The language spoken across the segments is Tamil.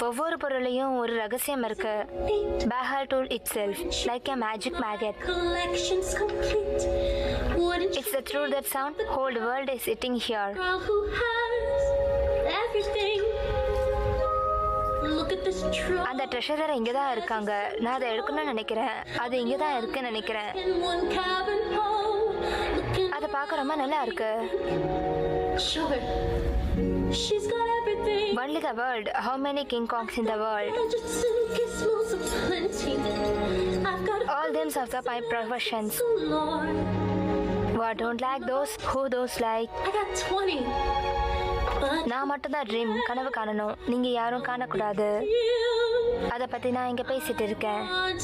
ஒவ்வொரு பொருளையும் ஒரு ரகசியம் இருக்கு பேஹர் tool itself like a magic மேகட் Collections complete. Wouldn't it's the through that sound hold world is sitting here girl who has everything. Look at this trunk அந்த ட்ரெஷரர் இங்கே தான் இருக்காங்க நான் அதை எடுக்கணும்னு நினைக்கிறேன் அது இங்கே தான் இருக்குன்னு நினைக்கிறேன் in one cabin home. Looking அதை பார்க்க ரொம்ப நல்லா இருக்கு sure. She's got everything. Only the world how many king kongs in the world Gadgets and gizmos aplenty. I've got all thems of the my professions so Lord. What don't like those who those like I got 20. But நான் மட்டும்தான் ட்ரீம் கனவு காணணும் நீங்கள் யாரும் காணக்கூடாது you அதை பற்றி நான் இங்கே பேசிட்டு இருக்கேன் aren't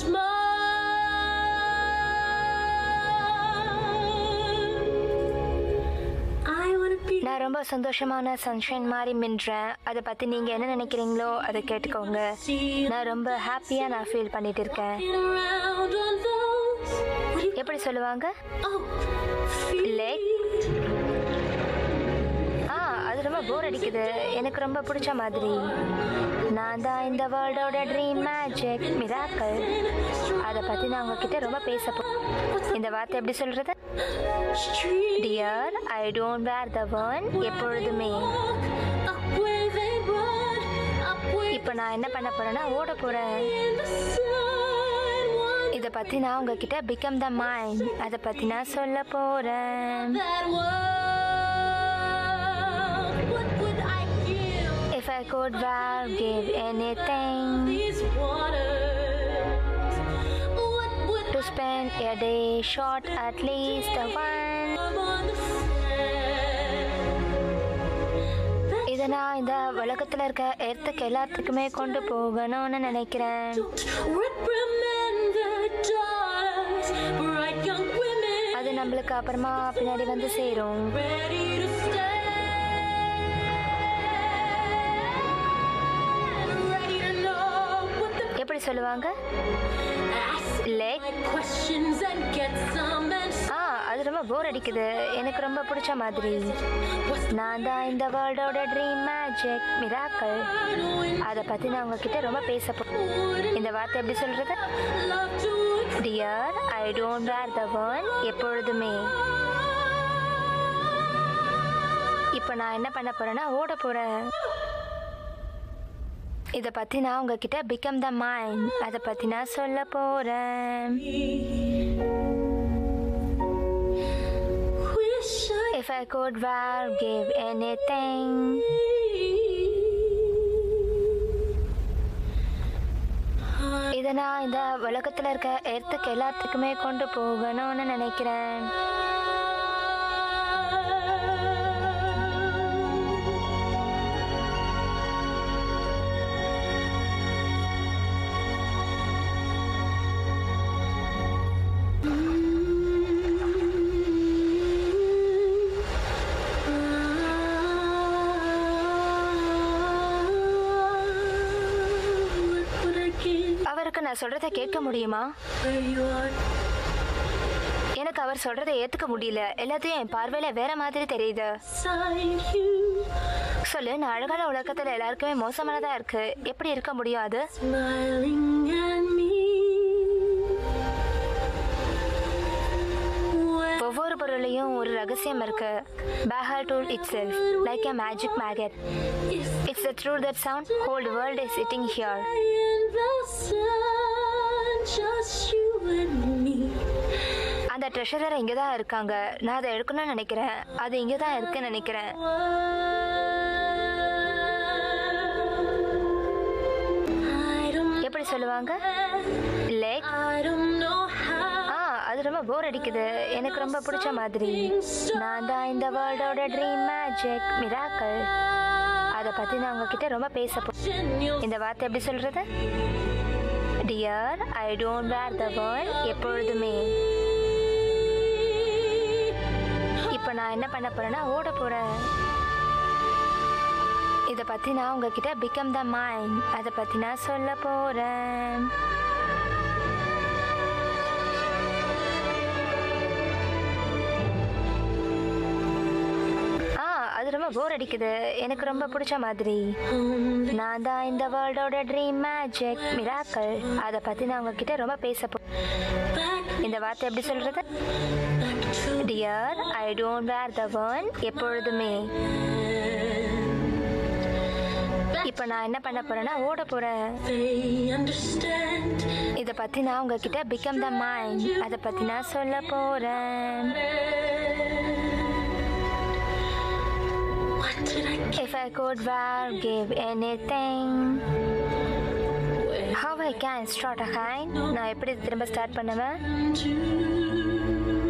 mine. I wanna be நான் ரொம்ப சந்தோஷமான சன்ஷைன் மாதிரி மின்றேன் அதை பற்றி நீங்கள் என்ன நினைக்கிறீங்களோ அதை கேட்டுக்கோங்க நான் ரொம்ப ஹாப்பியாக நான் ஃபீல் பண்ணிட்டு இருக்கேன் around on those. What do you எப்படி சொல்லுவாங்க Oh, feet. leg ஆ அது ரொம்ப போர் அடிக்குது எனக்கு ரொம்ப பிடிச்ச மாதிரி நான் தான் இந்த வேர்ல்டோட ட்ரீம் மேஜிக் மிராக்கள் அதை பற்றி நான் உங்ககிட்ட ரொம்ப பேச போ இந்த வார்த்தை எப்படி சொல்கிறது Street. Dear I don't wear the one எப்பொழுதுமே Up where they run, up where இப்போ நான் என்ன பண்ண போறேன்னா ஓட போகிறேன் in the sun. One இதை பற்றி நான் உங்ககிட்ட பிகம் த மைண்ட் அதை பற்றி நான் சொல்ல போகிறேன் that world. What would I give If I could well give anything these waters? What would to spend a day short at least a one I on the sand? இதை நான் இந்த உலகத்தில் இருக்க எர்த்துக்கு எல்லாத்துக்குமே கொண்டு போகணும்னு நினைக்கிறேன் Don't reprimand the daughters, bright young women, அது நம்மளுக்கு அப்புறமா பின்னாடி வந்து சேரும் ready to stand, ready to know what the எப்படி சொல்லுவாங்க ask Leg. my questions and get some answers. ஆ அது ரொம்ப போர் அடிக்குது எனக்கு ரொம்ப பிடிச்ச மாதிரி நான் தான் இந்த வேர்ல்டோட ட்ரீம் மேஜிக் மிராக்கள் அதை பற்றி நான் உங்ககிட்ட ரொம்ப பேச போ இந்த வார்த்தை எப்படி சொல்கிறது Love to dear I don't wear the one எப்பொழுதுமே இப்போ நான் என்ன பண்ண போறேன்னா ஓட போறேன் இதை பற்றி நான் உங்ககிட்ட பிகம் த மைண்ட் அதை பற்றி நான் சொல்ல போகிறேன் wish I if I could well give anything இதை நான் இந்த உலகத்தில் இருக்க எர்த்துக்கு எல்லாத்துக்குமே கொண்டு போகணும்னு நினைக்கிறேன் What would I give அவருக்கு நான் சொல்கிறத கேட்க முடியுமா where you are? எனக்கு அவர் சொல்கிறத ஏற்றுக்க முடியல எல்லாத்தையும் என் பார்வையில் வேற மாதிரி தெரியுது Sign you, சொல்லு நான் அழகான உலகத்தில் எல்லாருக்குமே மோசமானதாக இருக்கு எப்படி இருக்க முடியும் அது smiling at me. When ஒவ்வொரு பொருளையும் ஒரு ரகசியம் இருக்கு பேஹர் tool itself like a magic மேகட் is it's the through that sound hold world is sitting here in the sun, just you and me. அந்த ட்ரெஷரர் இங்கே தான் இருக்காங்க நான் அதை எடுக்கணும்னு நினைக்கிறேன் அது இங்கே தான் இருக்குன்னு நினைக்கிறேன் I don't எப்படி சொல்லுவாங்க lakh I don't know how. ஆ அது ரொம்ப போர் அடிக்குது எனக்கு ரொம்ப பிடிச்ச மாதிரி நான் தான் இந்த வேர்ல்டோட ட்ரீம் மேஜிக் மிராக்கள் அதை பற்றி நான் உங்ககிட்ட ரொம்ப பேச போ இந்த வார்த்தை எப்படி சொல்கிறது dear I don't wear the one எப்பொழுதுமே இப்போ நான் என்ன பண்ண போறேன்னா ஓட போறேன் இதை பற்றி நான் உங்ககிட்ட பிகம் த மைண்ட் அதை பற்றி நான் சொல்ல போகிறேன் ஆ அது அது ரொம்ப போர் அடிக்குது எனக்கு ரொம்ப பிடிச்ச மாதிரி நான் தான் இந்த வேர்ல்டோட ட்ரீம் மேஜிக் மிராக்கள் அதை பற்றி நான் உங்ககிட்ட ரொம்ப பேச போ இந்த வார்த்தை எப்படி சொல்றது dear I don't wear the one எப்பொழுதுமே இப்போ நான் என்ன பண்ண போறேன்னா ஓட போறேன் They understand. இதை பற்றி நான் உங்ககிட்ட பிகம் த மைண்ட் அதை பற்றி நான் சொல்ல போறேன் What did I If I could wear, give anything How I can start again நான் எப்படி திரும்ப ஸ்டார்ட் பண்ணுவேன் do?